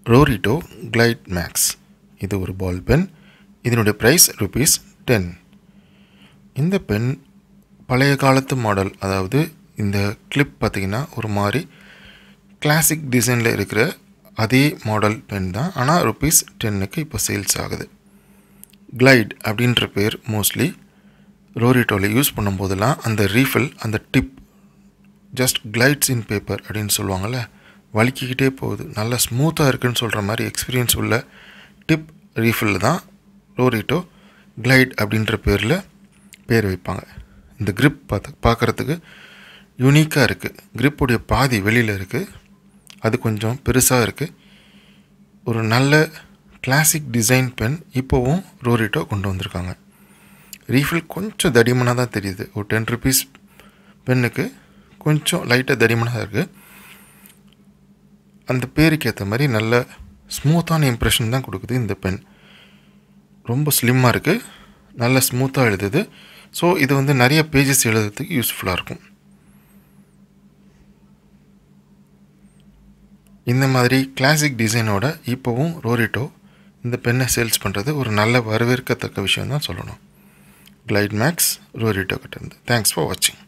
Rorito glide max இது ஒரு ball pen இதனுடைய ப்ரைஸ் ருபீஸ் டென் இந்த பென் பழைய காலத்து மாடல் அதாவது இந்த கிளிப் பார்த்திங்கன்னா ஒரு மாதிரி கிளாசிக் டிசைனில் இருக்கிற அதே மாடல் பென் தான் ஆனால் ருபீஸ் டென்னுக்கு இப்போ சேல்ஸ் ஆகுது கிளைட் அப்படின்ற பேர் மோஸ்ட்லி ரோரிட்டோவில் யூஸ் பண்ணும்போதெல்லாம் அந்த ரீஃபில் அந்த tip just glides in paper அப்படின்னு சொல்லுவாங்கள்ல வலிக்கிக்கிட்டே போகுது நல்லா ஸ்மூத்தாக இருக்குன்னு சொல்கிற மாதிரி எக்ஸ்பீரியன்ஸ் உள்ள டிப் ரீஃபில் தான் ரோரிட்டோ கிளைட் அப்படின்ற பேரில் பேர் வைப்பாங்க இந்த grip பார்த்து பார்க்குறதுக்கு யூனிக்காக இருக்குது கிரிப்புடைய பாதி வெளியில் இருக்குது அது கொஞ்சம் பெருசாக இருக்குது ஒரு நல்ல கிளாசிக் டிசைன் பென் இப்போவும் ரோரிட்டோ கொண்டு வந்திருக்காங்க ரீஃபில் கொஞ்சம் தடிமனாக தான் தெரியுது ஒரு டென் ருபீஸ் பென்னுக்கு கொஞ்சம் லைட்டாக தடிமனாக இருக்குது அந்த பேருக்கு ஏற்ற மாதிரி நல்ல ஸ்மூத்தான இம்ப்ரெஷன் தான் கொடுக்குது இந்த பென் ரொம்ப ஸ்லிம்மாக இருக்குது நல்ல ஸ்மூத்தாக எழுதுது ஸோ இது வந்து நிறைய பேஜஸ் எழுதுறதுக்கு யூஸ்ஃபுல்லாக இருக்கும் இந்த மாதிரி கிளாசிக் டிசைனோட இப்போவும் ரோரிட்டோ இந்த பெண்ணை சேல்ஸ் பண்ணுறது ஒரு நல்ல வரவேற்கத்தக்க விஷயம் தான் சொல்லணும் கிளைட் மேக்ஸ் ரோரிட்டோ கிட்டேருந்து தேங்க்ஸ் ஃபார் வாட்சிங்